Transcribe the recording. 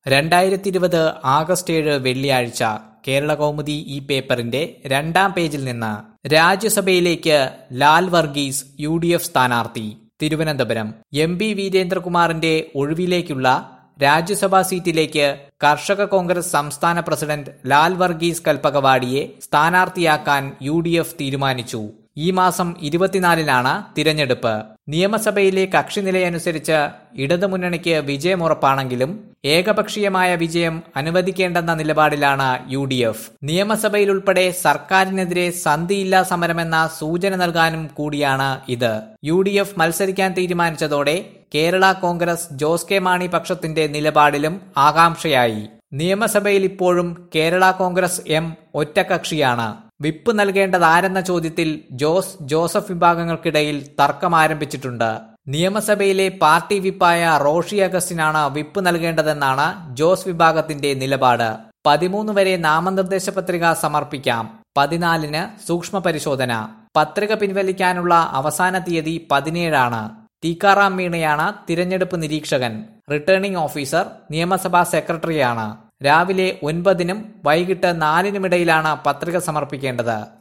രണ്ടായിരത്തി ഇരുപത് ആഗസ്റ്റ് ഏഴ് വെള്ളിയാഴ്ച കേരള കൗമുദി ഈ പേപ്പറിന്റെ രണ്ടാം പേജിൽ നിന്ന് രാജ്യസഭയിലേക്ക് Lal Varghese U D F സ്ഥാനാർത്ഥി തിരുവനന്തപുരം എം പി വീരേന്ദ്രകുമാറിന്റെ ഒഴിവിലേക്കുള്ള രാജ്യസഭാ സീറ്റിലേക്ക് കർഷക കോൺഗ്രസ് സംസ്ഥാന പ്രസിഡന്റ് ലാൽ വർഗീസ് കൽപ്പകവാടിയെ സ്ഥാനാർത്ഥിയാക്കാൻ യു ഡി എഫ് തീരുമാനിച്ചു ഈ മാസം ഇരുപത്തിനാലിനാണ് തിരഞ്ഞെടുപ്പ് നിയമസഭയിലെ കക്ഷിനിലയനുസരിച്ച് ഇടതുമുന്നണിക്ക് വിജയമുറപ്പാണെങ്കിലും ഏകപക്ഷീയമായ വിജയം അനുവദിക്കേണ്ടെന്ന നിലപാടിലാണ് യു ഡി എഫ് നിയമസഭയിലുൾപ്പെടെ സർക്കാരിനെതിരെ സന്ധിയില്ലാ സമരമെന്ന സൂചന നൽകാനും കൂടിയാണ് ഇത് യു ഡി എഫ് മത്സരിക്കാൻ തീരുമാനിച്ചതോടെ കേരള കോൺഗ്രസ് ജോസ് കെ മാണി പക്ഷത്തിന്റെ നിലപാടിലും ആകാംക്ഷയായി നിയമസഭയിൽ ഇപ്പോഴും കേരള കോൺഗ്രസ് എം ഒറ്റകക്ഷിയാണ് വിപ്പ് നൽകേണ്ടതാരെന്ന ചോദ്യത്തിൽ ജോസ് ജോസഫ് വിഭാഗങ്ങൾക്കിടയിൽ തർക്കം ആരംഭിച്ചിട്ടുണ്ട് നിയമസഭയിലെ പാർട്ടി വിപ്പായ റോഷി അഗസ്റ്റിനാണ് വിപ്പ് നൽകേണ്ടതെന്നാണ് ജോസ് വിഭാഗത്തിന്റെ നിലപാട് പതിമൂന്ന് വരെ നാമനിർദ്ദേശ പത്രിക സമർപ്പിക്കാം പതിനാലിന് സൂക്ഷ്മ പരിശോധന പത്രിക പിൻവലിക്കാനുള്ള അവസാന തീയതി പതിനേഴാണ് ടീക്കാറാം മീണയാണ് തിരഞ്ഞെടുപ്പ് നിരീക്ഷകൻ റിട്ടേണിംഗ് ഓഫീസർ നിയമസഭാ സെക്രട്ടറിയാണ് രാവിലെ ഒൻപതിനും വൈകിട്ട് നാലിനുമിടയിലാണ് പത്രിക സമർപ്പിക്കേണ്ടത്